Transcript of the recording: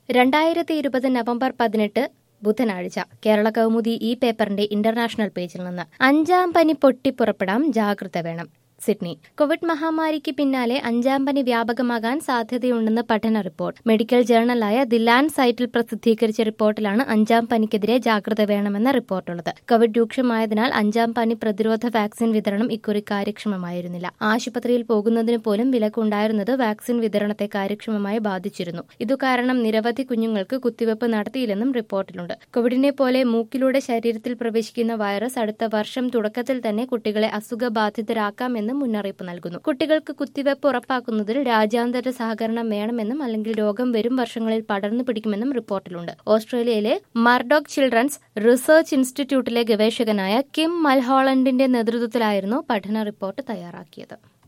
രണ്ടായിരത്തി ഇരുപത് നവംബർ പതിനെട്ട് ബുധനാഴ്ച കേരള കൗമുദി ഈ പേപ്പറിന്റെ ഇന്റർനാഷണൽ പേജിൽ നിന്ന് അഞ്ചാം പനി പൊട്ടിപ്പുറപ്പെടാം ജാഗ്രത വേണം സിഡ്നി കോവിഡ് മഹാമാരിക്ക് പിന്നാലെ അഞ്ചാം പനി വ്യാപകമാകാൻ സാധ്യതയുണ്ടെന്ന് പഠന റിപ്പോർട്ട് മെഡിക്കൽ ജേർണലായ ദി ലാൻഡ് സൈറ്റിൽ പ്രസിദ്ധീകരിച്ച റിപ്പോർട്ടിലാണ് അഞ്ചാം പനിക്കെതിരെ ജാഗ്രത വേണമെന്ന റിപ്പോർട്ടുള്ളത് കോവിഡ് രൂക്ഷമായതിനാൽ അഞ്ചാം പനി പ്രതിരോധ വാക്സിൻ വിതരണം ഇക്കുറി കാര്യക്ഷമമായിരുന്നില്ല ആശുപത്രിയിൽ പോകുന്നതിന് പോലും വിലക്കുണ്ടായിരുന്നത് വാക്സിൻ വിതരണത്തെ കാര്യക്ഷമമായി ബാധിച്ചിരുന്നു ഇതുകാരണം നിരവധി കുഞ്ഞുങ്ങൾക്ക് കുത്തിവയ്പ് നടത്തിയില്ലെന്നും റിപ്പോർട്ടിലുണ്ട് കോവിഡിനെ പോലെ മൂക്കിലൂടെ ശരീരത്തിൽ പ്രവേശിക്കുന്ന വൈറസ് അടുത്ത വർഷം തുടക്കത്തിൽ തന്നെ കുട്ടികളെ അസുഖബാധിതരാക്കാമെന്നും മുന്നറിയിപ്പ് നൽകുന്നു കുട്ടികൾക്ക് കുത്തിവയ്പ് ഉറപ്പാക്കുന്നതിൽ രാജ്യാന്തര സഹകരണം വേണമെന്നും അല്ലെങ്കിൽ രോഗം വരും വർഷങ്ങളിൽ പടർന്നു പിടിക്കുമെന്നും റിപ്പോർട്ടിലുണ്ട് ഓസ്ട്രേലിയയിലെ മർഡോക് ചിൽഡ്രൻസ് റിസർച്ച് ഇൻസ്റ്റിറ്റ്യൂട്ടിലെ ഗവേഷകനായ കിം മൽഹോളണ്ടിന്റെ നേതൃത്വത്തിലായിരുന്നു പഠന റിപ്പോർട്ട് തയ്യാറാക്കിയത്